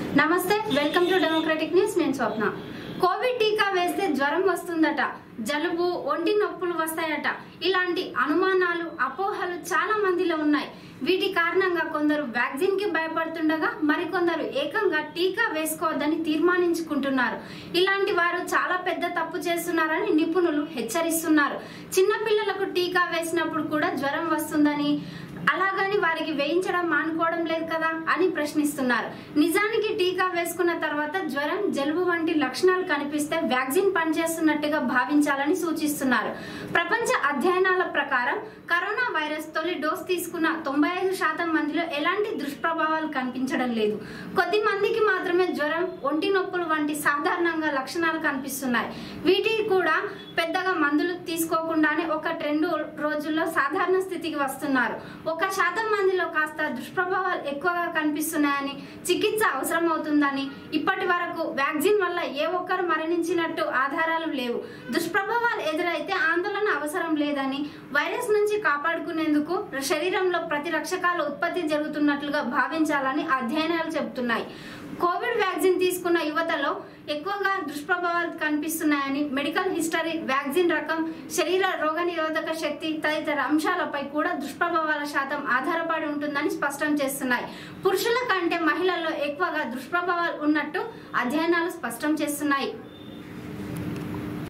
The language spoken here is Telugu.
నమస్తే వెల్కమ్ టు డెమోక్రటిక్ న్యూస్ నేను స్వప్న కోవిడ్ టీకా వేస్తే జ్వరం వస్తుందట జలుబు ఒంటి నొప్పులు వస్తాయట ఇలాంటి అనుమానాలు అపోహలు చాలా మందిలో ఉన్నాయి వీటి కారణంగా కొందరు వ్యాక్సిన్ కి భయపడుతుండగా మరికొందరు ఏకంగా టీకా వేసుకోవద్దని తీర్మానించుకుంటున్నారు ఇలాంటి వారు చాలా పెద్ద తప్పు చేస్తున్నారని నిపుణులు హెచ్చరిస్తున్నారు చిన్నపిల్లలకు టీకా వేసినప్పుడు కూడా జ్వరం వస్తుందని అలాగని వారికి వేయించడం మానుకోవడం లేదు కదా అని ప్రశ్నిస్తున్నారు నిజానికి టీకా వేసుకున్న తర్వాత జ్వరం జలుబు వంటి లక్షణాలు కనిపిస్తే వ్యాక్సిన్ పనిచేస్తున్నట్టుగా భావించాలని సూచిస్తున్నారు ప్రపంచ అధ్యయనాల ప్రకారం కరోనా వైరస్ తొలి డోస్ తీసుకున్న తొంభై ఐదు శాతం మందిలో ఎలాంటి దుష్ప్రభావాలు కనిపించడం లేదు కొద్ది మందికి మాత్రమే జ్వరం ఒంటి నొప్పులు వంటి సాధారణంగా లక్షణాలు కనిపిస్తున్నాయి వీటికి కూడా పెద్దగా మందులు తీసుకోకుండానే ఒక రెండు రోజుల్లో సాధారణ స్థితికి వస్తున్నారు ఒక శాతం మందిలో కాస్త దుష్ప్రభావాలు ఎక్కువగా కనిపిస్తున్నాయని చికిత్స అవసరం అవుతుందని ఇప్పటి వరకు వ్యాక్సిన్ వల్ల ఏ ఒక్కరు మరణించినట్టు ఆధారాలు లేవు దుష్ప్రభావాలు ఎదురైతే ఆందోళన అవసరం లేదని వైరస్ నుంచి కాపాడుకునేందుకు శరీరంలో ప్రతిరక్షకాల ఉత్పత్తి జరుగుతున్నట్లుగా భావించాలని అధ్యయనాలు చెబుతున్నాయి కోవిడ్ వ్యాక్సిన్ తీసుకున్న యువతలో ఎక్కువగా దుష్ప్రభావాలు కనిపిస్తున్నాయని మెడికల్ హిస్టరీ వ్యాక్సిన్ రకం శరీర రోగనిరోధక శక్తి తదితర అంశాలపై కూడా దుష్ప్రభావాల శాతం ఆధారపడి ఉంటుందని స్పష్టం చేస్తున్నాయి పురుషుల కంటే మహిళల్లో ఎక్కువగా దుష్ప్రభావాలు ఉన్నట్టు అధ్యయనాలు స్పష్టం చేస్తున్నాయి